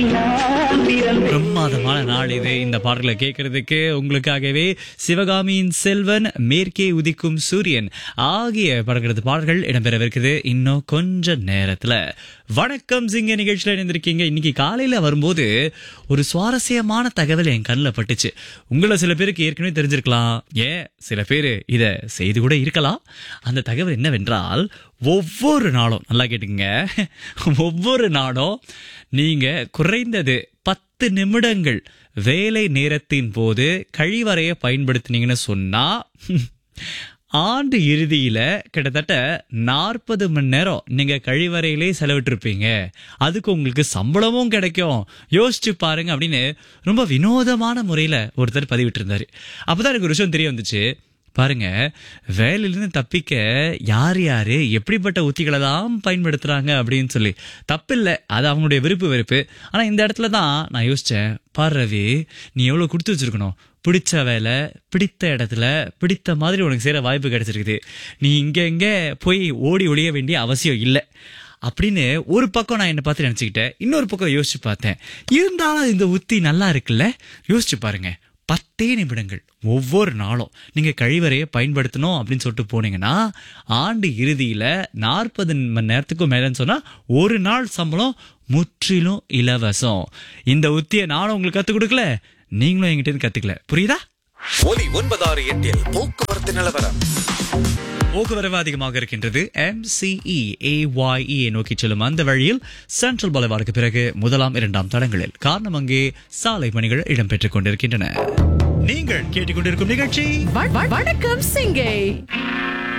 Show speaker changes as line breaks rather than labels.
பிரமாதமான நாள் இது இந்த பாடல்களை கேட்கறதுக்கு உங்களுக்காகவே சிவகாமியின் செல்வன் மேற்கே உதிக்கும் சூரியன் ஆகிய படங்களது பாடல்கள் இடம்பெறவிருக்குது இன்னும் கொஞ்ச நேரத்துல வணக்கம் சிங்க நிகழ்ச்சியில இணைந்திருக்கீங்க இன்னைக்கு காலையில வரும்போது ஒரு சுவாரஸ்யமான தகவல் என் கண்ணில் பட்டுச்சு உங்களை சில பேருக்கு ஏற்கனவே தெரிஞ்சிருக்கலாம் ஏன் சில பேர் இத செய்து கூட இருக்கலாம் அந்த தகவல் என்னவென்றால் ஒவ்வொரு நாளும் நல்லா கேட்டுங்க ஒவ்வொரு நாளும் நீங்க குறைந்தது பத்து நிமிடங்கள் வேலை நேரத்தின் போது கழிவறையை பயன்படுத்தினீங்கன்னு சொன்னா ஆண்டு இறுதியில கிட்டத்தட்ட நாற்பது மணி நேரம் நீங்க கழிவறையிலே செலவிட்டிருப்பீங்க அதுக்கு உங்களுக்கு சம்பளமும் கிடைக்கும் யோசிச்சு பாருங்க அப்படின்னு ரொம்ப வினோதமான முறையில ஒருத்தர் பதிவிட்டு இருந்தாரு அப்பதான் எனக்கு ஒரு விஷயம் தெரிய வந்துச்சு பாருங்க வேலையிலிருந்து தப்பிக்க யார் யாரு எப்படிப்பட்ட உத்திகளை தான் பயன்படுத்துறாங்க அப்படின்னு சொல்லி தப்பில்லை அது அவங்களுடைய விருப்பு வெறுப்பு ஆனா இந்த இடத்துல தான் நான் யோசிச்சேன் பாரு ரவி நீ எவ்வளவு கொடுத்து வச்சிருக்கணும் பிடிச்ச வேலை பிடித்த இடத்துல பிடித்த மாதிரி உனக்கு செய்யற வாய்ப்பு கிடைச்சிருக்குது நீ இங்க இங்க போய் ஓடி ஒழிய வேண்டிய அவசியம் இல்லை அப்படின்னு ஒரு பக்கம் நான் என்னை பார்த்து நினச்சிக்கிட்டேன் இன்னொரு பக்கம் யோசிச்சு பார்த்தேன் இருந்தாலும் இந்த உத்தி நல்லா இருக்குல்ல யோசிச்சு பாருங்க பத்தே நிமிடங்கள் ஒவ்வொரு நாளும் நீங்க கழிவறையை பயன்படுத்தணும் அப்படின்னு சொல்லிட்டு போனீங்கன்னா ஆண்டு இறுதியில நாற்பது மணி நேரத்துக்கும் மேலன்னு சொன்னா ஒரு நாள் சம்பளம் முற்றிலும் இலவசம் இந்த உத்தியை நானும் உங்களுக்கு கத்துக் கொடுக்கல நீங்களும் என்கிட்ட இருந்து கத்துக்கல புரியுதா
ஒலி ஒன்பதாறு எட்டில் போக்குவரத்து நிலவரம்
போக்குவரவு அதிகமாக இருக்கின்றது எம்சிஇ ஏஒய்இ நோக்கி செல்லும் அந்த வழியில் சென்ட்ரல் பலவாருக்கு பிறகு முதலாம் இரண்டாம் தடங்களில் காரணம் அங்கே சாலை பணிகள் இடம்பெற்றுக் கொண்டிருக்கின்றன நீங்கள் கேட்டுக்கொண்டிருக்கும் நிகழ்ச்சி
வ- வ- வணக்கம் சிங்கை